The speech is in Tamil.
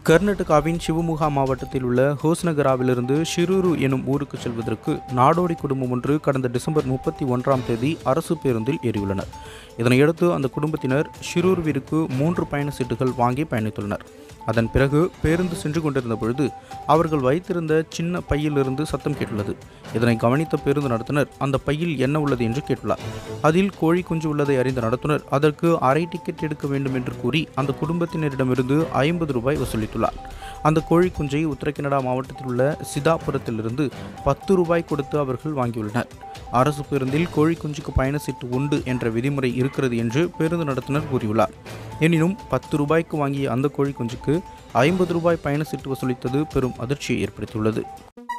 கர்நாடகாவின் சிவமுகா மாவட்டத்தில் உள்ள ஹோஸ்நகராவிலிருந்து ஷிரூரு எனும் ஊருக்கு செல்வதற்கு நாடோடி குடும்பம் ஒன்று கடந்த டிசம்பர் முப்பத்தி ஒன்றாம் தேதி அரசு பேருந்தில் ஏறியுள்ளனர் இதனையடுத்து அந்த குடும்பத்தினர் ஷிரூருவிற்கு மூன்று பயண சீட்டுகள் வாங்கி பயணித்துள்ளனர் அதன் பிறகு பேருந்து சென்று கொண்டிருந்த பொழுது அவர்கள் வைத்திருந்த சின்ன பையிலிருந்து சத்தம் கேட்டுள்ளது இதனை கவனித்த பேருந்து நடத்துனர் அந்த பையில் என்ன உள்ளது என்று கேட்டுள்ளார் அதில் கோழி குஞ்சு உள்ளதை அறிந்த நடத்துனர் அதற்கு அரை டிக்கெட் எடுக்க வேண்டும் என்று கூறி அந்த குடும்பத்தினரிடமிருந்து ஐம்பது ரூபாய் வசூலித்துள்ளார் அந்த கோழி குஞ்சை உத்தரகன்னடா மாவட்டத்தில் உள்ள சிதாபுரத்திலிருந்து பத்து ரூபாய் கொடுத்து அவர்கள் வாங்கியுள்ளனர் அரசு பேருந்தில் கோழி குஞ்சுக்கு பயண சீட்டு உண்டு என்ற விதிமுறை இருக்கிறது என்று பேருந்து நடத்துனர் கூறியுள்ளார் எனினும் பத்து ரூபாய்க்கு வாங்கிய அந்த கோழி குஞ்சுக்கு ஐம்பது ரூபாய் பயண சீட்டு வசூலித்தது பெரும் அதிர்ச்சியை ஏற்படுத்தியுள்ளது